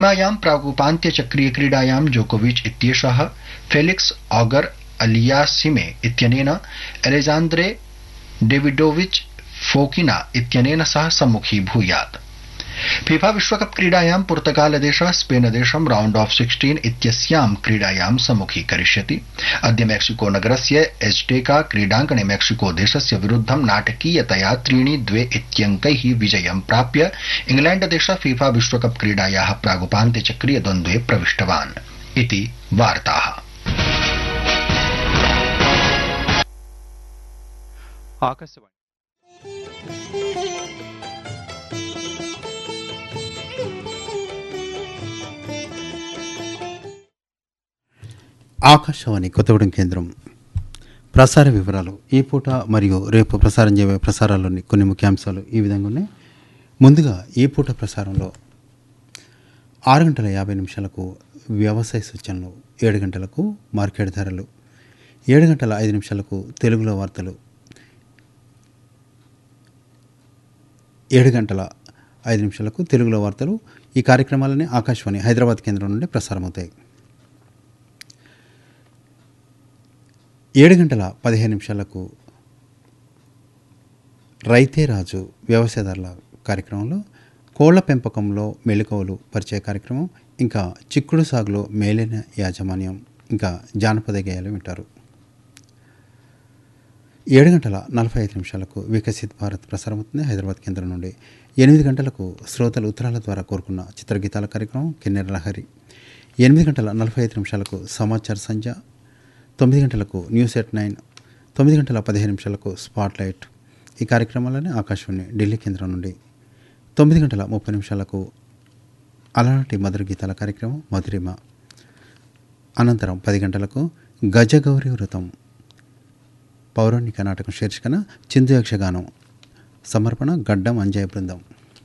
फिबायां प्रागुपान्त्यचक्रीयक्रीडायां जोकोविच इत्येषः Felix auger अलियासिमे इत्यनेन एलेजान्द्रे डेविडोविच फोकिना इत्यनेन सह सम्मुखीभूयात् फीफा विश्वकप क्रीडायां पुर्तगालदेशः स्पेनदेशं राउण्ड ऑफ सिक्सटीन इत्यस्यां क्रीडायां सम्मुखीकरिष्यति अद्य मेक्सिको नगरस्य एज्टेका क्रीडाङ्गणे मेक्सिको देशस्य विरुद्धं नाटकीयतया त्रीणि द्वे इत्यङ्कैः विजयं प्राप्य इंग्लैण्डदेशः फीफा विश्वकप क्रीडायाः प्रागुपान्त्यचक्रीय द्वन्द्वे प्रविष्टवान् इति वार्ताः ఆకాశవాణి ఆకాశవాణి కొత్తగూడెం కేంద్రం ప్రసార వివరాలు ఈ పూట మరియు రేపు ప్రసారం చేయబోయే ప్రసారాల్లోని కొన్ని ముఖ్యాంశాలు ఈ విధంగా ఉన్నాయి ముందుగా ఈ పూట ప్రసారంలో ఆరు గంటల యాభై నిమిషాలకు వ్యవసాయ సూచనలు ఏడు గంటలకు మార్కెట్ ధరలు ఏడు గంటల ఐదు నిమిషాలకు తెలుగులో వార్తలు ఏడు గంటల ఐదు నిమిషాలకు తెలుగులో వార్తలు ఈ కార్యక్రమాలని ఆకాశవాణి హైదరాబాద్ కేంద్రం నుండి ప్రసారమవుతాయి ఏడు గంటల పదిహేను నిమిషాలకు రైతే రాజు వ్యవసాయదారుల కార్యక్రమంలో కోళ్ల పెంపకంలో మెళుకువలు పరిచయ కార్యక్రమం ఇంకా చిక్కుడు సాగులో మేలైన యాజమాన్యం ఇంకా జానపద గేయాలు వింటారు ఏడు గంటల నలభై ఐదు నిమిషాలకు వికసిత్ భారత్ ప్రసారమవుతుంది హైదరాబాద్ కేంద్రం నుండి ఎనిమిది గంటలకు శ్రోతలు ఉత్తరాల ద్వారా కోరుకున్న చిత్రగీతాల కార్యక్రమం కిన్నెర లహరి ఎనిమిది గంటల నలభై ఐదు నిమిషాలకు సమాచార సంధ్య తొమ్మిది గంటలకు న్యూస్ ఎట్ నైన్ తొమ్మిది గంటల పదిహేను నిమిషాలకు స్పాట్ లైట్ ఈ కార్యక్రమాలని ఆకాశవాణి ఢిల్లీ కేంద్రం నుండి తొమ్మిది గంటల ముప్పై నిమిషాలకు అలనాటి మధుర గీతాల కార్యక్రమం మధురిమ అనంతరం పది గంటలకు గజగౌరి వ్రతం పౌరాణిక నాటకం శీర్షికన చిందు యక్షగానం సమర్పణ గడ్డం అంజయ్ బృందం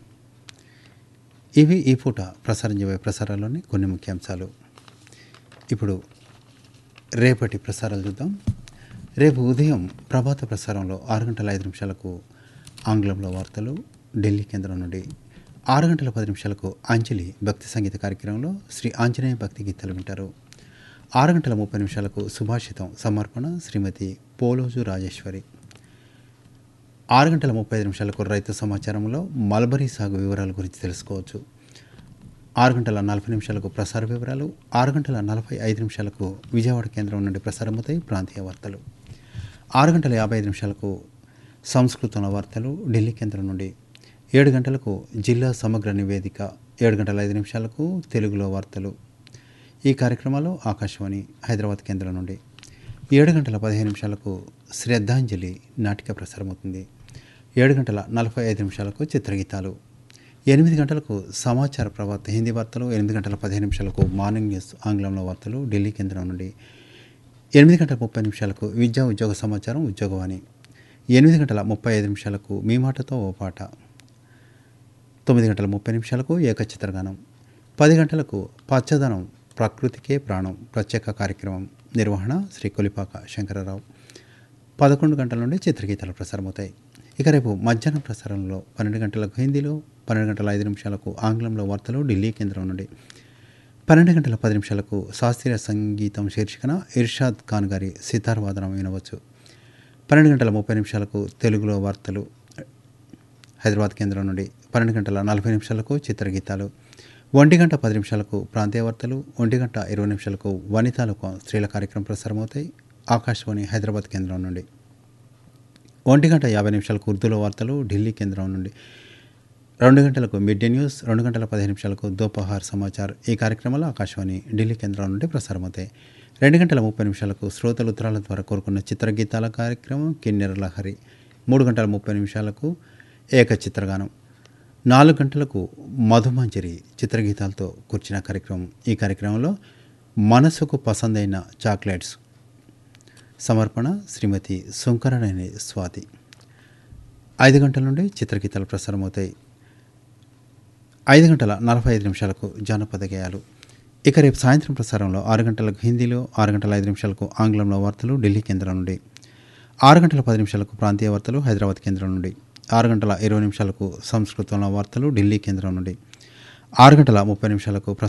ఇవి ఈ పూట ప్రసారం చేయబోయే ప్రసారాల్లోని కొన్ని ముఖ్యాంశాలు ఇప్పుడు రేపటి ప్రసారాలు చూద్దాం రేపు ఉదయం ప్రభాత ప్రసారంలో ఆరు గంటల ఐదు నిమిషాలకు ఆంగ్లంలో వార్తలు ఢిల్లీ కేంద్రం నుండి ఆరు గంటల పది నిమిషాలకు అంజలి భక్తి సంగీత కార్యక్రమంలో శ్రీ ఆంజనేయ భక్తి గీతాలు వింటారు ఆరు గంటల ముప్పై నిమిషాలకు సుభాషితం సమర్పణ శ్రీమతి పోలోజు రాజేశ్వరి ఆరు గంటల ముప్పై ఐదు నిమిషాలకు రైతు సమాచారంలో మల్బరీ సాగు వివరాల గురించి తెలుసుకోవచ్చు ఆరు గంటల నలభై నిమిషాలకు ప్రసార వివరాలు ఆరు గంటల నలభై ఐదు నిమిషాలకు విజయవాడ కేంద్రం నుండి ప్రసారమవుతాయి ప్రాంతీయ వార్తలు ఆరు గంటల యాభై ఐదు నిమిషాలకు సంస్కృతంలో వార్తలు ఢిల్లీ కేంద్రం నుండి ఏడు గంటలకు జిల్లా సమగ్ర నివేదిక ఏడు గంటల ఐదు నిమిషాలకు తెలుగులో వార్తలు ఈ కార్యక్రమాలు ఆకాశవాణి హైదరాబాద్ కేంద్రం నుండి ఏడు గంటల పదిహేను నిమిషాలకు శ్రద్ధాంజలి నాటిక ప్రసారమవుతుంది ఏడు గంటల నలభై ఐదు నిమిషాలకు చిత్రగీతాలు ఎనిమిది గంటలకు సమాచార ప్రవర్త హిందీ వార్తలు ఎనిమిది గంటల పదిహేను నిమిషాలకు మార్నింగ్ న్యూస్ ఆంగ్లంలో వార్తలు ఢిల్లీ కేంద్రం నుండి ఎనిమిది గంటల ముప్పై నిమిషాలకు విద్యా ఉద్యోగ సమాచారం ఉద్యోగవాణి ఎనిమిది గంటల ముప్పై ఐదు నిమిషాలకు మీ మాటతో ఓ పాట తొమ్మిది గంటల ముప్పై నిమిషాలకు ఏకచిత్రగానం పది గంటలకు పచ్చదనం ప్రకృతికే ప్రాణం ప్రత్యేక కార్యక్రమం నిర్వహణ శ్రీ కొలిపాక శంకరరావు పదకొండు గంటల నుండి చిత్రగీతాలు ప్రసారమవుతాయి ఇక రేపు మధ్యాహ్నం ప్రసారంలో పన్నెండు గంటలకు హిందీలో పన్నెండు గంటల ఐదు నిమిషాలకు ఆంగ్లంలో వార్తలు ఢిల్లీ కేంద్రం నుండి పన్నెండు గంటల పది నిమిషాలకు శాస్త్రీయ సంగీతం శీర్షికన ఇర్షాద్ ఖాన్ గారి సితార్ వాదనం వినవచ్చు పన్నెండు గంటల ముప్పై నిమిషాలకు తెలుగులో వార్తలు హైదరాబాద్ కేంద్రం నుండి పన్నెండు గంటల నలభై నిమిషాలకు చిత్రగీతాలు ఒంటి గంట పది నిమిషాలకు ప్రాంతీయ వార్తలు ఒంటి గంట ఇరవై నిమిషాలకు వనితాలకు స్త్రీల కార్యక్రమం ప్రసారమవుతాయి ఆకాశవాణి హైదరాబాద్ కేంద్రం నుండి ఒంటి గంట యాభై నిమిషాలకు ఉర్దూలో వార్తలు ఢిల్లీ కేంద్రం నుండి రెండు గంటలకు మిడ్ డే న్యూస్ రెండు గంటల పదిహేను నిమిషాలకు దోపహార్ సమాచార్ ఈ కార్యక్రమాలు ఆకాశవాణి ఢిల్లీ కేంద్రం నుండి ప్రసారమవుతాయి రెండు గంటల ముప్పై నిమిషాలకు శ్రోతలు ఉత్తరాల ద్వారా కోరుకున్న చిత్రగీతాల కార్యక్రమం కిన్నెర లహరి మూడు గంటల ముప్పై నిమిషాలకు ఏక చిత్రగానం నాలుగు గంటలకు మధుమంజరి చిత్రగీతాలతో కూర్చిన కార్యక్రమం ఈ కార్యక్రమంలో మనసుకు పసందైన చాక్లెట్స్ సమర్పణ శ్రీమతి శంకరనేని స్వాతి ఐదు గంటల నుండి చిత్రగీతాలు ప్రసారమవుతాయి ఐదు గంటల నలభై ఐదు నిమిషాలకు జానపద గేయాలు ఇక రేపు సాయంత్రం ప్రసారంలో ఆరు గంటలకు హిందీలో ఆరు గంటల ఐదు నిమిషాలకు ఆంగ్లంలో వార్తలు ఢిల్లీ కేంద్రం నుండి ఆరు గంటల పది నిమిషాలకు ప్రాంతీయ వార్తలు హైదరాబాద్ కేంద్రం నుండి ఆరు గంటల ఇరవై నిమిషాలకు సంస్కృతంలో వార్తలు ఢిల్లీ కేంద్రం నుండి ఆరు గంటల ముప్పై నిమిషాలకు